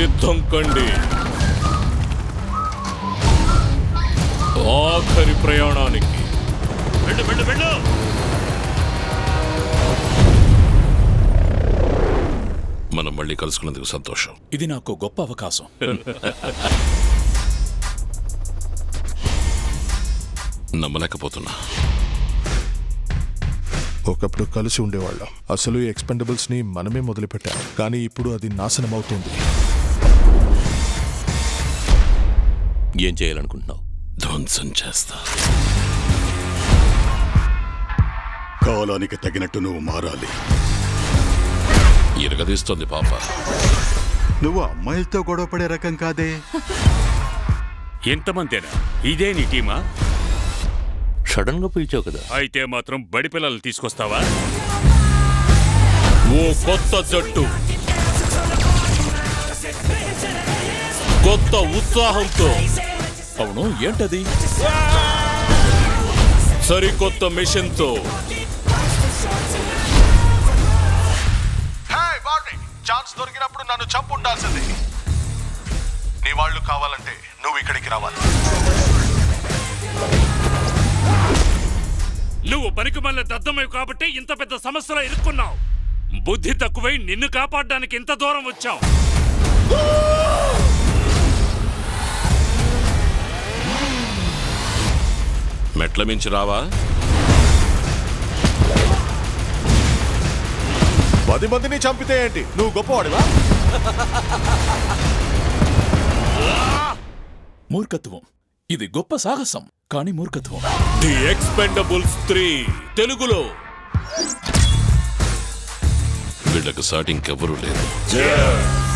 సిద్ధం కండి ఆఖరి ప్రయాణానికి వెళ్ళు వెళ్ళు వెళ్ళు మనం మళ్ళీ కలుసుకున్నందుకు సంతోషం ఇది నాకు గొప్ప అవకాశం నమ్మలేకపోతున్నా ఒకప్పుడు కలిసి ఉండేవాళ్ళం అసలు ఈ ఎక్స్పెండబుల్స్ ని మనమే మొదలుపెట్టాం కానీ ఇప్పుడు అది నాశనం అవుతుంది ఏం చేయాలనుకుంటున్నావు ధ్వంసం చేస్తా కాలానికి తగినట్టు నువ్వు మారాలి ఇరగదీస్తుంది పాప నువ్వు అమ్మాయిలతో గొడవపడే రకం కాదే ఎంతమందేనా ఇదే నీ టీమా సడన్ గా పిలిచావు కదా అయితే మాత్రం బడి పిల్లలు తీసుకొస్తావా ఓ కొత్త జట్టు కొత్త ఉత్సాహంతో అవును ఏంటది సరికొత్త మిషన్తో ఛాన్స్ దొరికినప్పుడు నన్ను చంపు ఉండాల్సింది నీ వాళ్ళు కావాలంటే నువ్వు ఇక్కడికి రావాలి నువ్వు పనికి మళ్ళీ దద్దమయ్య కాబట్టి ఇంత పెద్ద సమస్యలో ఇరుక్కున్నావు బుద్ధి తక్కువై నిన్ను కాపాడడానికి ఇంత దూరం వచ్చావు మెట్ల మించి రావా పది మందిని చంపితే ఏంటి నువ్వు గొప్పవాడివా మూర్ఖత్వం ఇది గొప్ప సాహసం కానీ మూర్ఖత్వం ది ఎక్స్పెండబుల్స్ త్రీ తెలుగులో వీళ్ళకు సాటి ఇంకెవ్వరూ లేరు